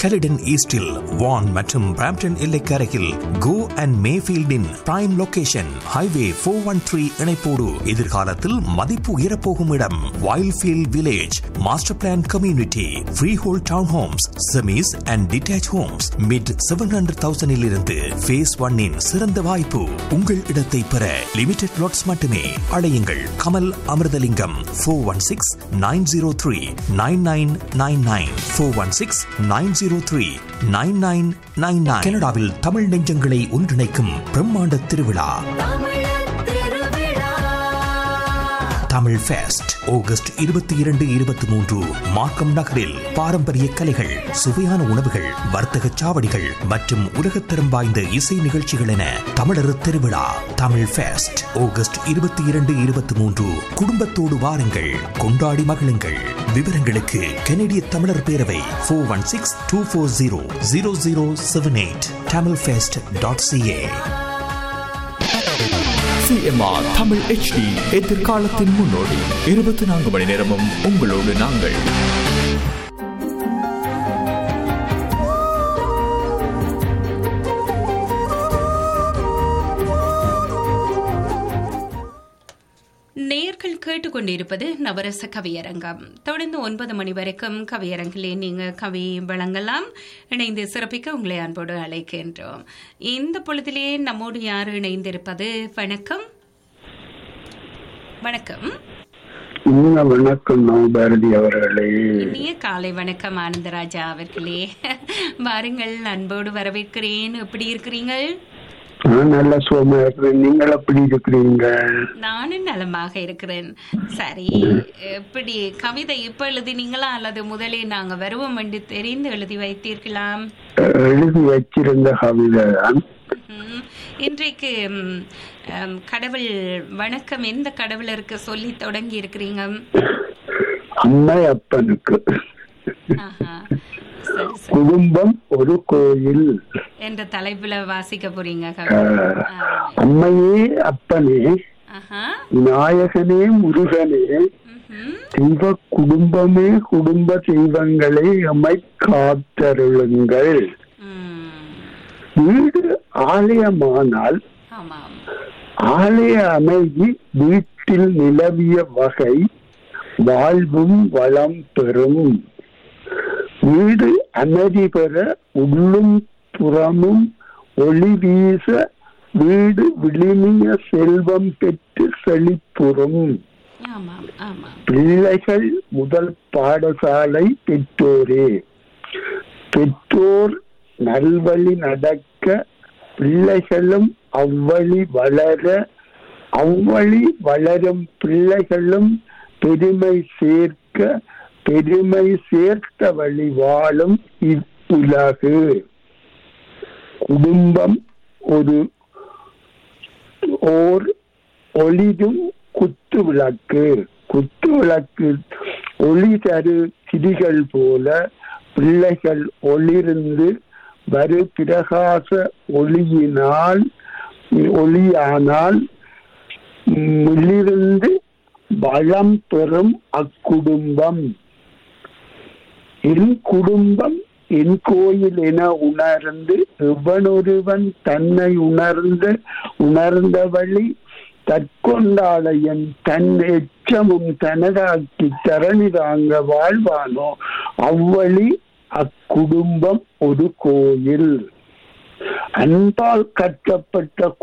கெலிடன் ஈஸ்டில் வான் மற்றும் பிராம்டன் எல்லைக்கரையில் கோ அண்ட் மேஃபீல்டின் prime location highway four one three இணைப்போடு எதிர்காலத்தில் மதிப்பு உயரப்போகும் இடம் Wildfield village master plan community freehold town homes semis and detached homes mid seven hundred தௌசண்டில் இருந்து ஃபேஸ் ஒன்னின் சிறந்த வாய்ப்பு உங்கள் இடத்தை பெற லிமிடெட் லாட்ஸ் மட்டுமே அழையுங்கள் Kamal Amirthalingam four one six nine zero three nine nine nine nine four one six nine zero three nine nine nine nine கனடாவில் தமிழ் நெஞ்சங்களை ஒன்றிணைக்கும் பிரம்மாண்ட திருவிழா தமிழ் ஃபெஸ்ட் ஆகஸ்ட் இருபத்தி இரண்டு இருபத்தி மூன்று மார்க்கம் நகரில் பாரம்பரிய கலைகள் சுவையான உணவுகள் வர்த்தக சாவடிகள் மற்றும் உலகத்தரம் வாய்ந்த இசை நிகழ்ச்சிகள் என தமிழர் திருவிழா தமிழ் ஃபெஸ்ட் ஆகஸ்ட் இருபத்தி இரண்டு இருபத்தி மூன்று குடும்பத்தோடு வாருங்கள் கொண்டாடி மகிழுங்கள் விவரங்களுக்கு கனடிய தமிழர் பேரவை four one six two four zero zero zero seven eight Tamil fest dot CA CMR Tamil HD எதிர்காலத்தின் முன்னோடி இருபத்தி நான்கு மணி நேரமும் உங்களோடு நாங்கள் நேர்கள் கேட்டுக்கொண்டிருப்பது நவரச கவியரங்கம் தொடர்ந்து ஒன்பது மணி வரைக்கும் கவியரங்கிலே நீங்க கவி வழங்கலாம் இணைந்து சிறப்பிக்க உங்களை அன்போடு அழைக்கின்றோம் இந்த பொழுதிலே நம்மோடு யார் இணைந்திருப்பது வணக்கம் வணக்கம் இனிய வணக்கம் நவபாரதி அவர்களே இனிய காலை வணக்கம் ஆனந்தராஜா அவர்களே வாருங்கள் அன்போடு வரவேற்கிறேன் எப்படி இருக்கிறீங்கள் நான் நல்ல சுகமா இருக்கிறேன் நீங்கள் எப்படி இருக்கிறீங்க நானும் நலமாக இருக்கிறேன் சரி எப்படி கவிதை இப்ப எழுதினீங்களா அல்லது முதலே நாங்க வருவோம் என்று தெரிந்து எழுதி வைத்தீர்களாம் எழுதி வச்சிருந்த கவிதை தான் ம், இன்றைக்கு ம், ம், கடவுள் வணக்கம் எந்த கடவுளருக்கு சொல்லி தொடங்கி இருக்கிறீங்க அம்மை அப்பனுக்கு ஆஹா. சரி சரி குடும்பம் ஒரு கோயில் என்ற தலைப்புல வாசிக்க போறீங்க கவிதை ஆஹ், அருமை. அம்மையே அப்பனே ஆஹா நாயகனே முருகனே ம்ஹும். தெய்வ குடும்பமே குடும்ப தெய்வங்களை அம்மை காத்தருளுங்கள் ம். வீடு ஆலயமானால் ஆமாம் ஆலய அமைதி வீட்டில் நிலவிய வகை வாழ்வும் வளம் பெறும் வீடு அமைதி பெற உள்ளும் புறமும் ஒளி வீச வீடு விளிமிய செல்வம் பெற்று செழிப்புறும் ஆமாம் ஆமாம் பிள்ளைகள் முதல் பாடசாலை பெற்றோரே பெற்றோர் நல்வழி நடக்க பிள்ளைகளும் அவ்வழி வளர அவ்வழி வளரும் பிள்ளைகளும் பெருமை சேர்க்க பெருமை சேர்த்த வழி வாழும் இவ்வுலகு குடும்பம் ஒரு ஓர் ஒளிரும் குத்து விளக்கு குத்து விளக்கு ஒளி தரு திரிகள் போல பிள்ளைகள் ஒளிர்ந்து வரு பிரகாச ஒளியினால் ஒளியானால் மிளிர்ந்து வளம் பெறும் அக்குடும்பம் என் குடும்பம் என் கோயில் என உணர்ந்து எவனொருவன் தன்னை உணர்ந்து உணர்ந்த வழி தற்கொண்டாளையன் தன் எச்சமும் தனதாக்கி தரணி தாங்க வாழ்வானோ அவ்வழி அக்குடும்பம் ஒரு கோயில் அன்பால் கட்டப்பட்ட